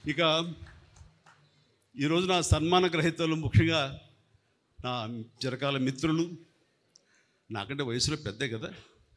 ఇక ఈరోజు నా సన్మాన గ్రహీతలు ముఖ్యంగా నా చిరకాల మిత్రులు నాకంటే వయసులో పెద్దే కదా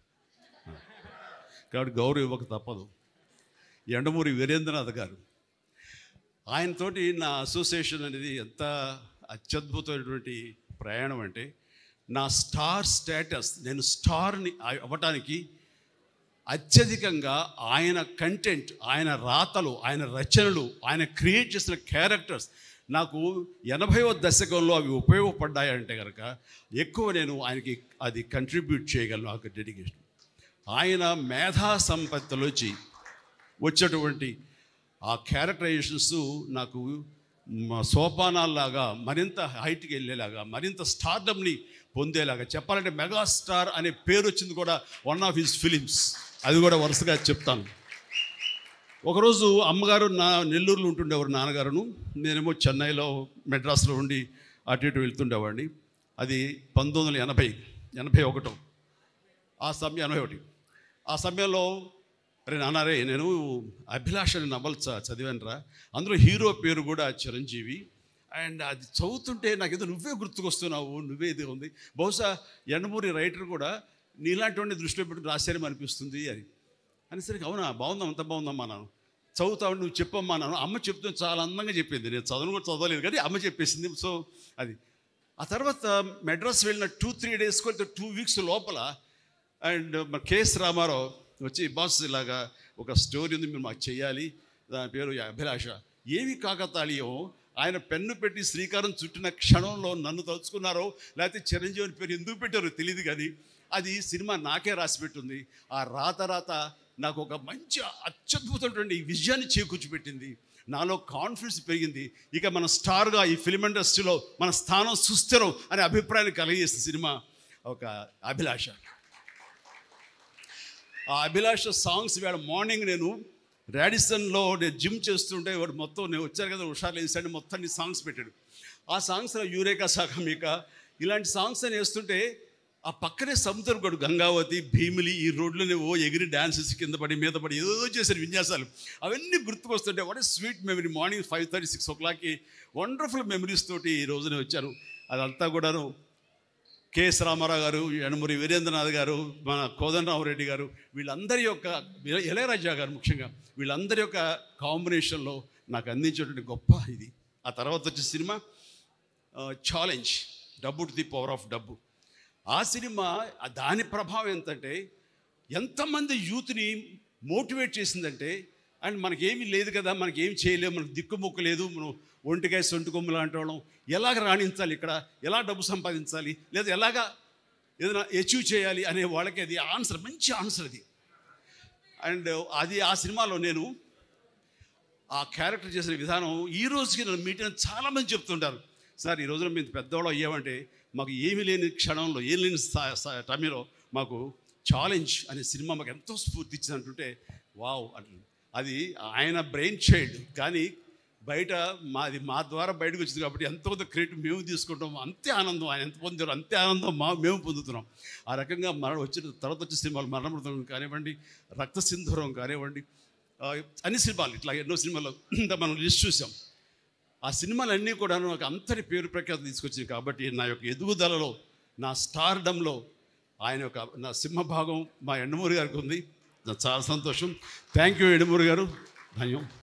కాబట్టి గౌరవం ఇవ్వక తప్పదు ఎండమూరి వీరేంద్రనాథ్ గారు ఆయనతోటి నా అసోసియేషన్ అనేది ఎంత అత్యద్భుతమైనటువంటి ప్రయాణం అంటే నా స్టార్ స్టేటస్ నేను స్టార్ని అవ్వటానికి అత్యధికంగా ఆయన కంటెంట్ ఆయన రాతలు ఆయన రచనలు ఆయన క్రియేట్ చేసిన క్యారెక్టర్స్ నాకు ఎనభైవ దశకంలో అవి ఉపయోగపడ్డాయంటే కనుక ఎక్కువ నేను ఆయనకి అది కంట్రిబ్యూట్ చేయగలను నాకు డెడికేషన్ ఆయన మేధా సంపత్తిలోంచి వచ్చేటువంటి ఆ క్యారెక్టరైజేషన్స్ నాకు మ- సోపానాల్లాగా మరింత హైట్కి వెళ్ళేలాగా మరింత స్టార్డమ్ని పొందేలాగా చెప్పాలంటే మెగాస్టార్ అనే పేరు వచ్చింది కూడా వన్ ఆఫ్ హిస్ ఫిలిమ్స్ అది కూడా వరుసగా చెప్తాను ఒకరోజు అమ్మగారు నా నెల్లూరులో ఉంటుండేవారు నాన్నగారును నేనేమో చెన్నైలో మెడ్రాస్లో ఉండి అటు ఇటు వెళ్తుండేవాడిని అది పంతొమ్మిది వందల ఎనభై ఎనభై ఒకటో ఆ సమయం ఎనభై ఒకటి ఆ సమయంలో అరే నాన్నారే నేను అభిలాష అనే నవల్ చ చదివానురా అందులో హీరో పేరు కూడా చిరంజీవి అండ్ అది చదువుతుంటే నాకు ఏదో నువ్వే గుర్తుకొస్తున్నావు నువ్వే ఇది ఉంది బహుశా ఎండమూరి రైటర్ కూడా నీలాంటి వాడిని దృష్టిలో పెట్టుకుని రాశారేమో అనిపిస్తుంది అని అనేసరికి అవునా బాగుందాం అంత బాగుందమ్మా నాను చదువుతావు నువ్వు చెప్పమ్మా నాను అమ్మ చెప్తూ చాలా అందంగా చెప్పింది నేను చదవను కూడా చదవలేదు కానీ అమ్మ చెప్పేసింది సో అది ఆ తర్వాత మెడ్రాస్ వెళ్ళిన టూ త్రీ డేస్ వెళ్తే టూ వీక్స్ లోపల అండ్ మన కేఎస్ రామారావు వచ్చి బాస్ ఇలాగా ఒక స్టోరీ ఉంది మీరు మాకు చేయాలి దాని పేరు అభిలాష ఏమి కాకతాళీయం ఆయన పెన్ను పెట్టి శ్రీకారం చుట్టిన క్షణంలో నన్ను తలుచుకున్నారో లేకపోతే చిరంజీవి పేరు ఎందుకు పెట్టారో తెలియదు కానీ అది సినిమా నాకే రాసి పెట్టుంది ఆ రాత రాత నాకు ఒక మంచి అత్యద్భుతమైనటువంటి విజయాన్ని చేకూర్చిపెట్టింది నాలో కాన్ఫిడెన్స్ పెరిగింది ఇక మన స్టార్గా ఈ ఫిలిం ఇండస్ట్రీలో మన స్థానం సుస్థిరం అనే అభిప్రాయాన్ని కలిగజేసిన సినిమా ఒక అభిలాష ఆ అభిలాష సాంగ్స్ వేళ మార్నింగ్ నేను రాడిసన్లో నేను జిమ్ చేస్తుంటే వాడు మొత్తం నేను వచ్చాను కదా హుషారు వేసాడు మొత్తం నీ సాంగ్స్ పెట్టాడు ఆ సాంగ్స్ యూరేకా సాగమిక ఇలాంటి సాంగ్స్ అని వేస్తుంటే ఆ పక్కనే సముద్రం గడు గంగావతి భీమిలి ఈ రోడ్లోనే ఓ ఎగిరి డాన్సెస్ కింద పడి మీద పడి ఏదో చేశారు విన్యాసాలు అవన్నీ గుర్తుకొస్తుంటే what sweet memory morning five thirty six ఓ క్లాక్కి వండర్ఫుల్ మెమరీస్ తోటి ఈ రోజునే వచ్చారు అదంతా కూడాను కెఎస్ రామారావు గారు యనమూరి వీరేంద్రనాథ్ గారు మన కోదండరామరెడ్డి గారు వీళ్ళందరి యొక్క ఇళయరాజా గారు ముఖ్యంగా వీళ్ళందరి యొక్క కాంబినేషన్లో నాకు అందించేటువంటి గొప్ప ఇది ఆ తర్వాత వచ్చే సినిమా ఛాలెంజ్ డబ్బు టు ది పవర్ ఆఫ్ డబ్బు ఆ సినిమా ఆ దాని ప్రభావం ఎంతంటే ఎంతమంది యూత్ని మోటివేట్ చేసిందంటే అండ్ మనకేమీ లేదు కదా మనకి ఏం చేయలేము మనకు దిక్కుముక్కు లేదు మనం ఒంటికాయ సొంటి కొమ్ము లాంటి వాళ్ళం ఎలాగ రాణించాలి ఇక్కడ ఎలా డబ్బు సంపాదించాలి లేదా ఎలాగా ఏదైనా అచీవ్ చేయాలి అనే వాళ్ళకి అది ఆన్సర్ మంచి ఆన్సర్ అది అండ్ అది ఆ సినిమాలో నేను ఆ క్యారెక్టర్ చేసిన విధానం ఈ రోజుకి నన్ను మీటింగ్ చాలామంది చెప్తుంటారు సార్ ఈ రోజున మేము పెద్దవాళ్ళు అయ్యామంటే మాకు ఏమీ లేని క్షణంలో ఏం లేని సా- సా- టైంలో మాకు ఛాలెంజ్ అనే సినిమా మాకు ఎంతో స్ఫూర్తి ఇచ్చింది అంటుంటే వావ్ అంటుంది అది ఆయన బ్రెయిన్ చైల్డ్ కానీ బయట మాది మా ద్వారా బయటకు వచ్చింది కాబట్టి ఎంతో కొంత క్రెడిట్ మేము తీసుకుంటాం అంతే ఆనందం ఆయన ఎంత పొందారో అంతే ఆనందం మా మేము పొందుతున్నాం ఆ రకంగా మరణ వచ్చిన తర్వాత వచ్చే సినిమాలు మరణమృతం కానివ్వండి రక్త సింధూరం కానివ్వండి ఆ, అన్ని సినిమాలు ఇట్లా ఎన్నో సినిమాలు ఇంత మనం లిస్ట్ చూసాం ఆ సినిమాలన్నీ కూడా నాకు అంతటి పేరు ప్రఖ్యాతి తీసుకొచ్చింది కాబట్టి నా యొక్క ఎదుగుదలలో నా స్టార్డంలో ఆయన యొక్క నా సింహభాగం మా ఎండమూరి గారికి ఉంది నాకు చాలా సంతోషం థ్యాంక్ యూ ఎండమూరి గారు ధన్యం